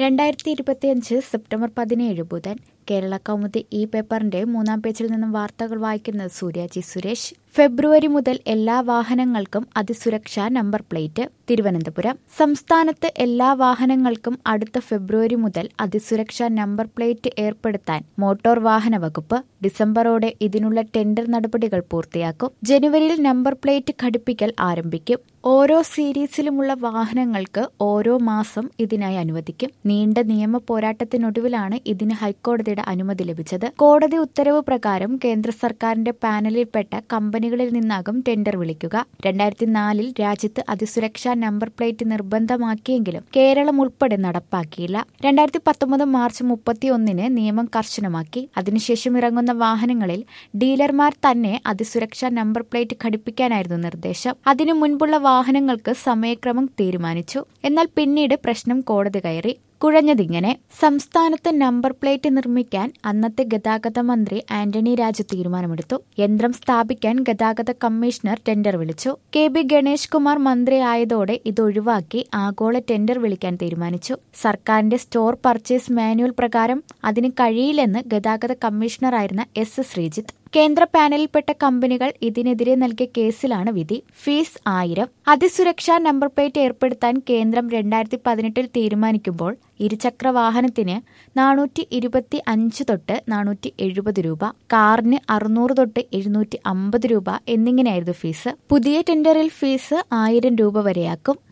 രണ്ടായിരത്തി ഇരുപത്തിയഞ്ച് സെപ്റ്റംബർ പതിനേഴ് ബുധൻ കേരള കൗമുദി ഈ പേപ്പറിന്റെ മൂന്നാം പേജിൽ നിന്നും വാർത്തകൾ വായിക്കുന്നത് സൂര്യാജി സുരേഷ് ഫെബ്രുവരി മുതൽ എല്ലാ വാഹനങ്ങൾക്കും അതിസുരക്ഷാ നമ്പർ പ്ലേറ്റ് തിരുവനന്തപുരം സംസ്ഥാനത്ത് എല്ലാ വാഹനങ്ങൾക്കും അടുത്ത ഫെബ്രുവരി മുതൽ അതിസുരക്ഷാ നമ്പർ പ്ലേറ്റ് ഏർപ്പെടുത്താൻ മോട്ടോർ വാഹന വകുപ്പ് ഡിസംബറോടെ ഇതിനുള്ള ടെൻഡർ നടപടികൾ പൂർത്തിയാക്കും ജനുവരിയിൽ നമ്പർ പ്ലേറ്റ് ഘടിപ്പിക്കൽ ആരംഭിക്കും ഓരോ സീരീസിലുമുള്ള വാഹനങ്ങൾക്ക് ഓരോ മാസം ഇതിനായി അനുവദിക്കും നീണ്ട നിയമ പോരാട്ടത്തിനൊടുവിലാണ് ഇതിന് ഹൈക്കോടതിയുടെ അനുമതി ലഭിച്ചത് കോടതി ഉത്തരവ് പ്രകാരം കേന്ദ്ര സർക്കാരിന്റെ പാനലിൽപ്പെട്ട കമ്പനികളിൽ നിന്നാകും ടെൻഡർ വിളിക്കുക രണ്ടായിരത്തി നാലിൽ രാജ്യത്ത് അതിസുരക്ഷാ നമ്പർ പ്ലേറ്റ് നിർബന്ധമാക്കിയെങ്കിലും കേരളം ഉൾപ്പെടെ നടപ്പാക്കിയില്ല രണ്ടായിരത്തി പത്തൊമ്പത് മാർച്ച് മുപ്പത്തിയൊന്നിന് നിയമം കർശനമാക്കി അതിനുശേഷം ഇറങ്ങുന്ന വാഹനങ്ങളിൽ ഡീലർമാർ തന്നെ അതിസുരക്ഷാ നമ്പർ പ്ലേറ്റ് ഘടിപ്പിക്കാനായിരുന്നു നിർദ്ദേശം അതിനു മുൻപുള്ള വാഹനങ്ങൾക്ക് സമയക്രമം തീരുമാനിച്ചു എന്നാൽ പിന്നീട് പ്രശ്നം കോടതി കയറി കുഴഞ്ഞതിങ്ങനെ സംസ്ഥാനത്ത് നമ്പർ പ്ലേറ്റ് നിർമ്മിക്കാൻ അന്നത്തെ ഗതാഗത മന്ത്രി ആന്റണി രാജു തീരുമാനമെടുത്തു യന്ത്രം സ്ഥാപിക്കാൻ ഗതാഗത കമ്മീഷണർ ടെൻഡർ വിളിച്ചു കെ ബി ഗണേഷ് കുമാർ മന്ത്രിയായതോടെ ഇത് ഒഴിവാക്കി ആഗോള ടെൻഡർ വിളിക്കാൻ തീരുമാനിച്ചു സർക്കാരിന്റെ സ്റ്റോർ പർച്ചേസ് മാനുവൽ പ്രകാരം അതിന് കഴിയില്ലെന്ന് ഗതാഗത കമ്മീഷണറായിരുന്ന എസ് ശ്രീജിത്ത് കേന്ദ്ര പാനലിൽപ്പെട്ട കമ്പനികൾ ഇതിനെതിരെ നൽകിയ കേസിലാണ് വിധി ഫീസ് ആയിരം അതിസുരക്ഷാ നമ്പർ പ്ലേറ്റ് ഏർപ്പെടുത്താൻ കേന്ദ്രം രണ്ടായിരത്തി പതിനെട്ടിൽ തീരുമാനിക്കുമ്പോൾ ഇരുചക്ര വാഹനത്തിന് നാനൂറ്റി ഇരുപത്തി അഞ്ച് തൊട്ട് നാനൂറ്റി എഴുപത് രൂപ കാറിന് അറുന്നൂറ് തൊട്ട് എഴുന്നൂറ്റി അമ്പത് രൂപ എന്നിങ്ങനെയായിരുന്നു ഫീസ് പുതിയ ടെൻഡറിൽ ഫീസ് ആയിരം രൂപ വരെയാക്കും